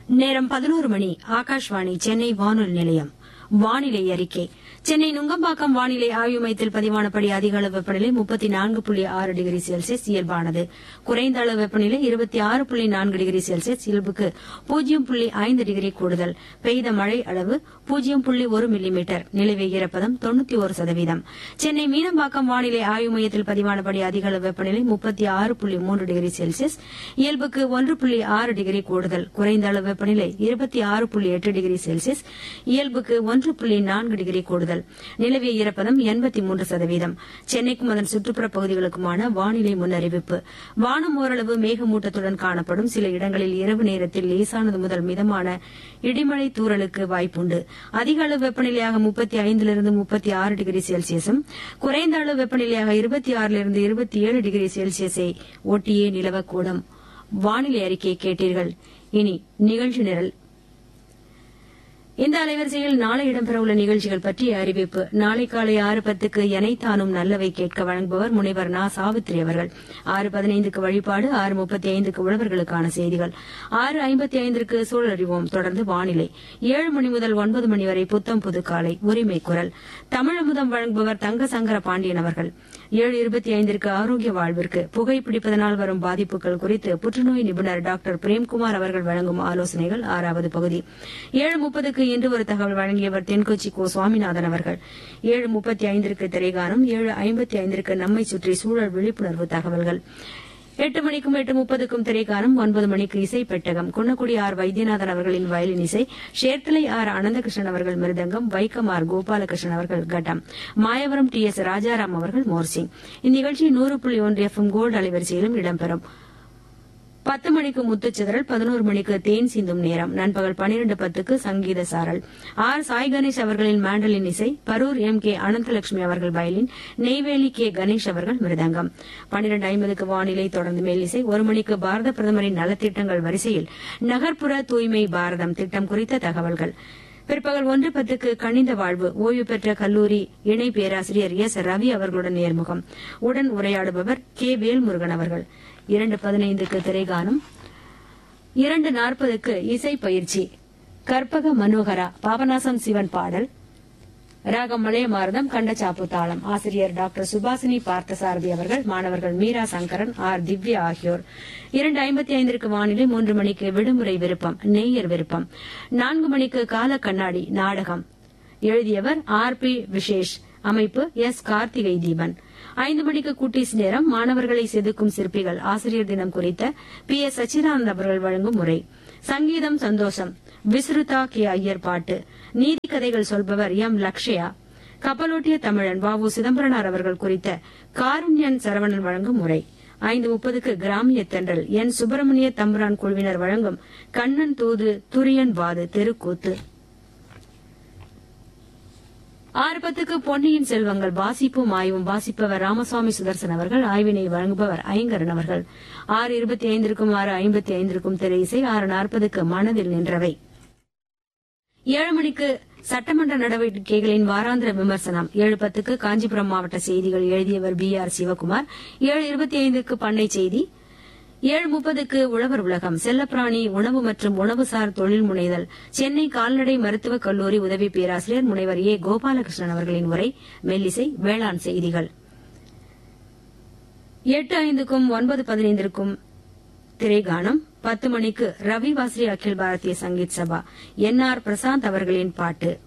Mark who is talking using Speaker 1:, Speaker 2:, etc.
Speaker 1: நேரம் பதினோரு மணி ஆகாஷ்வாணி சென்னை வானொலி நிலையம் வானிலை அறிக்கை சென்னை நுங்கம்பாக்கம் வானிலை ஆய்வு மையத்தில் பதிவானபடி அதிக அளவு வெப்பநிலை முப்பத்தி நான்கு புள்ளி ஆறு டிகிரி செல்சியஸ் இயல்பானது குறைந்த அளவு வெப்பநிலை இருபத்தி ஆறு புள்ளி நான்கு டிகிரி செல்சியஸ் இயல்புக்கு பூஜ்ஜியம் புள்ளி ஐந்து டிகிரி கூடுதல் பெய்த மழை அளவு பூஜ்ஜியம் புள்ளி ஒரு மில்லிமீட்டர் நிலவிய ஈரப்பதம் தொண்ணூத்தி ஒரு சதவீதம் சென்னை மீனம்பாக்கம் வானிலை ஆய்வு மையத்தில் பதிவானபடி அதிக அளவு வெப்பநிலை முப்பத்தி ஆறு புள்ளி மூன்று டிகிரி செல்சியஸ் இயல்புக்கு ஒன்று புள்ளி ஆறு டிகிரி கூடுதல் குறைந்த அளவு வெப்பநிலை இருபத்தி ஆறு புள்ளி எட்டு டிகிரி செல்சியஸ் இயல்புக்கு ஒன்று புள்ளி நான்கு டிகிரி கூடுதல் நிலவிய ஈரப்பதம் எண்பத்தி மூன்று சதவீதம் சென்னைக்கும் அதன் சுற்றுப்புற பகுதிகளுக்குமான வானிலை முன்னறிவிப்பு வானம் ஓரளவு மேகமூட்டத்துடன் காணப்படும் சில இடங்களில் இரவு நேரத்தில் லேசானது முதல் மிதமான இடிமழை தூறலுக்கு வாய்ப்புண்டு அதிக அளவு வெப்பநிலையாக முப்பத்தி ஐந்திலிருந்து முப்பத்தி ஆறு டிகிரி செல்சியஸும் குறைந்த அளவு வெப்பநிலையாக இருபத்தி ஆறிலிருந்து இருபத்தி ஏழு டிகிரி செல்சியஸை ஒட்டியே நிலவக்கூடும் வானிலை அறிக்கையை கேட்டீர்கள் இனி நிகழ்ச்சி நிரல் இந்த அலைவரிசையில் நாளை இடம்பெறவுள்ள நிகழ்ச்சிகள் பற்றிய அறிவிப்பு நாளை காலை ஆறு பத்துக்கு எனைத்தானும் நல்லவை கேட்க வழங்குபவர் முனைவர் நா சாவித்ரி அவர்கள் ஆறு பதினைந்துக்கு வழிபாடு ஆறு முப்பத்தி ஐந்துக்கு உழவர்களுக்கான செய்திகள் ஆறு ஐம்பத்தி ஐந்திற்கு சூழல் அறிவோம் தொடர்ந்து வானிலை ஏழு மணி முதல் ஒன்பது மணி வரை புத்தம் புது காலை உரிமை குரல் தமிழமுதம் வழங்குபவர் தங்க சங்கர பாண்டியன் அவர்கள் ஏழு இருபத்தி ஐந்திற்கு ஆரோக்கிய வாழ்விற்கு புகைப்பிடிப்பதனால் வரும் பாதிப்புகள் குறித்து புற்றுநோய் நிபுணர் டாக்டர் பிரேம்குமார் அவர்கள் வழங்கும் ஆலோசனைகள் ஆறாவது பகுதி ஏழு முப்பதுக்கு இன்று ஒரு தகவல் வழங்கியவர் தென்கொச்சி கோ சுவாமிநாதன் அவர்கள் ஏழு முப்பத்தி ஐந்திற்கு திரைகானம் ஏழு ஐம்பத்தி ஐந்திற்கு நம்மை சுற்றி சூழல் விழிப்புணர்வு தகவல்கள் எட்டு மணிக்கும் எட்டு முப்பதுக்கும் திரைக்காலம் ஒன்பது மணிக்கு இசை பெட்டகம் குன்னக்குடி ஆர் வைத்தியநாதன் அவர்களின் வயலின் இசை ஷேர்த்தலை ஆர் அனந்தகிருஷ்ணன் அவர்கள் மிருதங்கம் வைக்கம் ஆர் கோபாலகிருஷ்ணன் அவர்கள் கட்டம் மாயவரம் டி எஸ் ராஜாராம் அவர்கள் மோர்சிங் இந்நிகழ்ச்சி நூறு புள்ளி ஒன்று எஃப் கோல்டு அலைவரிசையிலும் இடம்பெறும் பத்து மணிக்கு முத்துச்சிதறல் பதினோரு மணிக்கு தேன் சிந்தும் நேரம் நண்பகல் பனிரெண்டு பத்துக்கு சங்கீத சாரல் ஆர் சாய் கணேஷ் அவர்களின் மாண்டலின் இசை பரூர் எம் கே அனந்தலட்சுமி அவர்கள் வயலின் நெய்வேலி கே கணேஷ் அவர்கள் மிருதங்கம் பனிரெண்டு ஐம்பதுக்கு வானிலை தொடர்ந்து மேலிசை ஒரு மணிக்கு பாரத பிரதமரின் நலத்திட்டங்கள் வரிசையில் நகர்ப்புற தூய்மை பாரதம் திட்டம் குறித்த தகவல்கள் பிற்பகல் ஒன்று பத்துக்கு கணித வாழ்வு ஓய்வு பெற்ற கல்லூரி இணை பேராசிரியர் எஸ் ரவி அவர்களுடன் நேர்முகம் உடன் உரையாடுபவர் கே வேல்முருகன் அவர்கள் இரண்டு பதினைந்துக்கு திரைகானம் இரண்டு நாற்பதுக்கு இசை பயிற்சி கற்பக மனோகரா பாபநாசம் சிவன் பாடல் ராகம் மலையமாரதம் கண்டச்சாப்பு தாளம் ஆசிரியர் டாக்டர் சுபாசினி பார்த்தசாரதி அவர்கள் மாணவர்கள் மீரா சங்கரன் ஆர் திவ்யா ஆகியோர் இரண்டு ஐம்பத்தி ஐந்திற்கு வானிலை மூன்று மணிக்கு விடுமுறை விருப்பம் நேயர் விருப்பம் நான்கு மணிக்கு கால கண்ணாடி நாடகம் எழுதியவர் ஆர் பி விசேஷ் அமைப்பு எஸ் கார்த்திகை தீபன் ஐந்து மணிக்கு குட்டீஸ் நேரம் மாணவர்களை செதுக்கும் சிற்பிகள் ஆசிரியர் தினம் குறித்த பி எஸ் சச்சிதானந்த் அவர்கள் வழங்கும் முறை சங்கீதம் சந்தோஷம் விஸ்ருதா கே ஐயர் பாட்டு நீதி கதைகள் சொல்பவர் எம் லக்ஷயா கப்பலோட்டிய தமிழன் வாவு சிதம்பரனார் அவர்கள் குறித்த காருண்யன் சரவணன் வழங்கும் முறை ஐந்து முப்பதுக்கு கிராமிய தென்றல் என் சுப்பிரமணிய தம்புரான் குழுவினர் வழங்கும் கண்ணன் தூது துரியன் வாது தெருக்கூத்து ஆறு பத்துக்கு பொன்னியின் செல்வங்கள் வாசிப்பும் ஆய்வும் வாசிப்பவர் ராமசுவாமி சுதர்சன் அவர்கள் ஆய்வினை வழங்குபவர் ஐங்கரன் அவர்கள் ஆறு இருபத்தி ஐந்திற்கும் ஆறு ஐம்பத்தி ஐந்திற்கும் திரை இசை ஆறு நாற்பதுக்கு மனதில் நின்றவை ஏழு மணிக்கு சட்டமன்ற நடவடிக்கைகளின் வாராந்திர விமர்சனம் ஏழு பத்துக்கு காஞ்சிபுரம் மாவட்ட செய்திகள் எழுதியவர் பி ஆர் சிவகுமார் ஏழு இருபத்தி ஐந்துக்கு பண்ணை செய்தி ஏழு முப்பதுக்கு உழவர் உலகம் செல்லப்பிராணி உணவு மற்றும் உணவுசார் தொழில் முனைதல் சென்னை கால்நடை மருத்துவக் கல்லூரி உதவி பேராசிரியர் முனைவர் ஏ கோபாலகிருஷ்ணன் அவர்களின் உரை மெல்லிசை வேளாண் செய்திகள் எட்டு ஐந்துக்கும் ஒன்பது பதினைந்திற்கும் திரைகானம் பத்து மணிக்கு ரவி வாஸ்ரி அகில் பாரதிய சங்கீத் சபா என் ஆர் பிரசாந்த் அவர்களின் பாட்டு